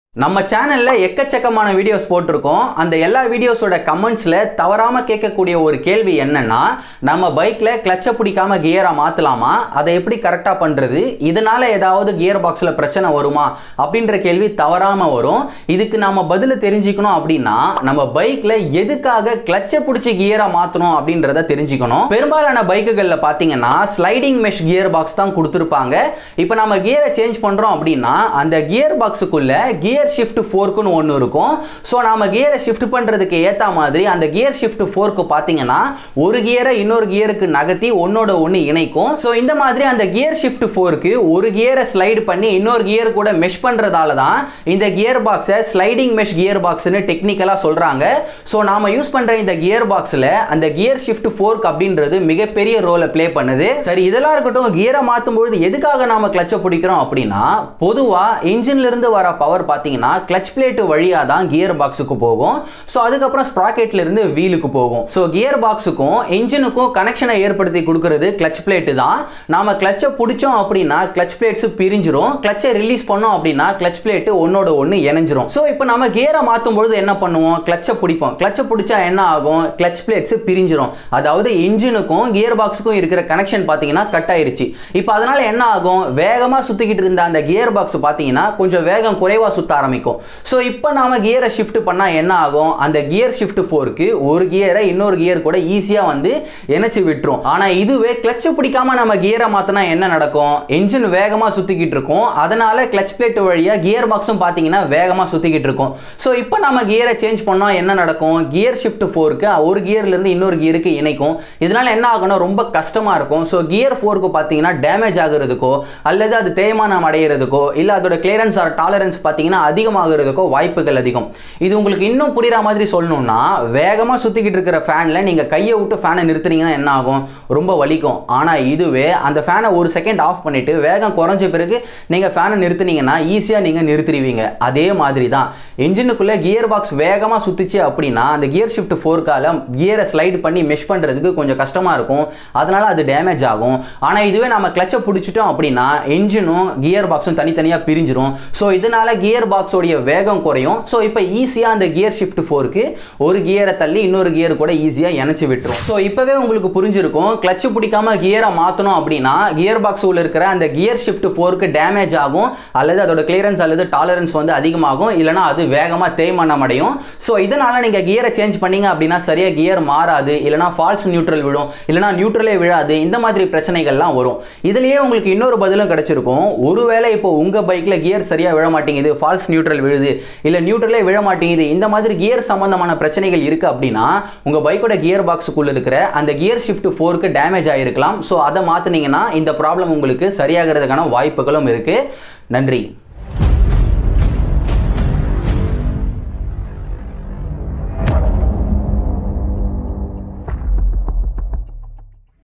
நம்ம சேனல்ல எக்கச்சக்கமான வீடியோஸ் போட்டிருக்கோம் அந்த எல்லா வீடியோஸோட கமெண்ட்ஸ்ல தவறாம கேட்கக்கூடிய ஒரு கேள்வி என்னன்னா நம்ம பைக்ல கிளச்சை பிடிக்காம கியரா மாத்தலாமா அதை எப்படி கரெக்டா பண்றது இதனால ஏதாவது கியர் பாக்ஸ்ல பிரச்சனை வருமா அப்படின்ற கேள்வி தவறாம வரும் இதுக்கு நாம பதில தெரிஞ்சுக்கணும் அப்படின்னா நம்ம பைக்ல எதுக்காக கிளச்சை பிடிச்சி கியரா மாத்தணும் அப்படின்றத தெரிஞ்சுக்கணும் பெரும்பாலான பைக்குகள்ல பாத்தீங்கன்னா ஸ்லைடிங் மெஷ் கியர் பாக்ஸ் தான் கொடுத்துருப்பாங்க இப்போ நம்ம கியரை சேஞ்ச் பண்றோம் அப்படின்னா அந்த கியர் பாக்ஸுக்குள்ள கியர் ஷிஃப்ட் ஃபோர்க்குன்னு ஒன்று இருக்கும் ஸோ நாம கியரை ஷிஃப்ட் பண்ணுறதுக்கு ஏற்ற மாதிரி அந்த கியர் ஷிஃப்ட் ஃபோர்க்கு பார்த்தீங்கன்னா ஒரு கியரை இன்னொரு கியருக்கு நகர்த்தி ஒன்னோட ஒன்று இணைக்கும் ஸோ இந்த மாதிரி அந்த கியர் ஷிஃப்ட் ஃபோருக்கு ஒரு கியரை ஸ்லைடு பண்ணி இன்னொரு கியர் கூட மெஷ் பண்ணுறதால தான் இந்த கியர் பாக்ஸை ஸ்லைடிங் மெஷ் கியர் பாக்ஸ்னு டெக்னிக்கலாக சொல்கிறாங்க ஸோ நாம யூஸ் பண்ணுற இந்த கியர் பாக்ஸில் அந்த கியர் ஷிஃப்ட் ஃபோர்க் அப்படின்றது மிகப்பெரிய ரோலை ப்ளே பண்ணுது சரி இதெல்லாம் இருக்கட்டும் கியரை மாற்றும் பொழுது எதுக்காக நாம கிளச்சை பிடிக்கிறோம் அப்படின்னா பொதுவாக இன்ஜின்ல இருந்து வர பவர் பார்த்தீங்கன்னா கிளச் பிளேட் வழியாக தான் கியர் பாக்ஸுக்கு போகும் ஸோ அதுக்கப்புறம் ஸ்ப்ராக்கெட்ல இருந்து வீலுக்கு போகும் ஸோ கியர் பாக்ஸுக்கும் இன்ஜினுக்கும் கனெக்ஷனை ஏற்படுத்தி கொடுக்கறது கிளச் பிளேட்டு தான் நாம கிளச்சை பிடிச்சோம் அப்படின்னா கிளச் பிளேட்ஸ் பிரிஞ்சிரும் கிளச்சை ரிலீஸ் பண்ணோம் அப்படின்னா கிளச் பிளேட் ஒன்னோட ஒன்று இணைஞ்சிரும் ஸோ இப்போ நம்ம கியரை மாற்றும் பொழுது என்ன பண்ணுவோம் கிளச்சை பிடிப்போம் கிளச்சை பிடிச்சா என்ன ஆகும் கிளச் பிளேட்ஸ் பிரிஞ்சிரும் அதாவது இன்ஜினுக்கும் கியர் பாக்ஸுக்கும் இருக்கிற கனெக்ஷன் பார்த்தீங்கன்னா கட் ஆயிருச்சு இப்போ அதனால என்ன ஆகும் வேகமாக சுற்றிக்கிட்டு இருந்த அந்த கியர் பாக்ஸ் பார்த்தீங்கன்னா கொஞ்சம் வேகம் குறைவாக சுத்த ஆரம்பிக்கும் ஸோ இப்போ நாம கியரை ஷிஃப்ட் பண்ணால் என்ன ஆகும் அந்த கியர் ஷிஃப்ட் ஃபோருக்கு ஒரு கியரை இன்னொரு கியர் கூட ஈஸியாக வந்து இணைச்சு விட்டுரும் ஆனால் இதுவே கிளச்சு பிடிக்காம நம்ம கியரை மாற்றினா என்ன நடக்கும் என்ஜின் வேகமாக சுற்றிக்கிட்டு இருக்கும் அதனால கிளச் பிளேட் வழியாக கியர் பாக்ஸும் பார்த்தீங்கன்னா வேகமாக சுற்றிக்கிட்டு இருக்கும் ஸோ இப்போ நம்ம கியரை சேஞ்ச் பண்ணால் என்ன நடக்கும் கியர் ஷிஃப்ட் ஃபோருக்கு ஒரு கியர்லேருந்து இன்னொரு கியருக்கு இணைக்கும் இதனால என்ன ஆகும்னா ரொம்ப கஷ்டமாக இருக்கும் ஸோ கியர் ஃபோருக்கு பார்த்தீங்கன்னா டேமேஜ் ஆகுறதுக்கோ அல்லது அது தேய்மானம் அடைகிறதுக்கோ இல்லை அதோட கிளியரன்ஸ் ஆர் டாலரன்ஸ் பார்த்தீங்கன்னா அதிகமாகிறதுக்கோ வாய்ப்புகள் அதிகம் இது உங்களுக்கு இன்னும் புரியுற மாதிரி சொல்லணும்னா வேகமாக சுற்றிக்கிட்டு இருக்கிற ஃபேனில் நீங்கள் கையை விட்டு ஃபேனை நிறுத்துனீங்கன்னா என்ன ஆகும் ரொம்ப வலிக்கும் ஆனால் இதுவே அந்த ஃபேனை ஒரு செகண்ட் ஆஃப் பண்ணிட்டு வேகம் குறைஞ்ச பிறகு நீங்கள் ஃபேனை நிறுத்துனீங்கன்னா ஈஸியாக நீங்கள் நிறுத்திடுவீங்க அதே மாதிரி தான் இன்ஜினுக்குள்ளே கியர் பாக்ஸ் வேகமாக சுற்றுச்சு அப்படின்னா அந்த கியர் ஷிஃப்ட் ஃபோர்க்கால கியரை ஸ்லைடு பண்ணி மெஷ் பண்ணுறதுக்கு கொஞ்சம் கஷ்டமாக இருக்கும் அதனால அது டேமேஜ் ஆகும் ஆனால் இதுவே நம்ம கிளச்சை பிடிச்சிட்டோம் அப்படின்னா இன்ஜினும் கியர் பாக்ஸும் தனித்தனியாக பிரிஞ்சிரும் ஸோ இதனால கியர் பாக்ஸோடைய வேகம் குறையும் ஸோ இப்போ ஈஸியாக அந்த கியர் ஷிஃப்ட் ஃபோருக்கு ஒரு கியரை தள்ளி இன்னொரு கியர் கூட ஈஸியாக இணைச்சி விட்டுரும் ஸோ இப்போவே உங்களுக்கு புரிஞ்சிருக்கும் கிளச்சு பிடிக்காம கியரை மாற்றணும் அப்படின்னா கியர் பாக்ஸ் உள்ள இருக்கிற அந்த கியர் ஷிஃப்ட் ஃபோருக்கு டேமேஜ் ஆகும் அல்லது அதோட கிளியரன்ஸ் அல்லது டாலரன்ஸ் வந்து அதிகமாகும் இல்லைனா அது வேகமாக தேய்மானம் அடையும் ஸோ இதனால நீங்கள் கியரை சேஞ்ச் பண்ணீங்க அப்படின்னா சரியாக கியர் மாறாது இல்லைனா ஃபால்ஸ் நியூட்ரல் விழும் இல்லைனா நியூட்ரலே விழாது இந்த மாதிரி பிரச்சனைகள்லாம் வரும் இதுலயே உங்களுக்கு இன்னொரு பதிலும் கிடைச்சிருக்கும் ஒருவேளை இப்போ உங்கள் பைக்கில் கியர் சரியாக விழ மாட்டேங்குது ஃபால்ஸ் நியூட்ரல் விழுது இல்லை நியூட்ரலே விழ மாட்டேங்குது இந்த மாதிரி கியர் சம்பந்தமான பிரச்சனைகள் இருக்குது அப்படின்னா உங்கள் பைக்கோட கியர் பாக்ஸுக்குள்ள இருக்கிற அந்த கியர் ஷிஃப்ட் ஃபோருக்கு டேமேஜ் ஆகிருக்கலாம் ஸோ அதை மாற்றினீங்கன்னா இந்த ப்ராப்ளம் உங்களுக்கு சரியாகிறதுக்கான வாய்ப்புகளும் இருக்குது நன்றி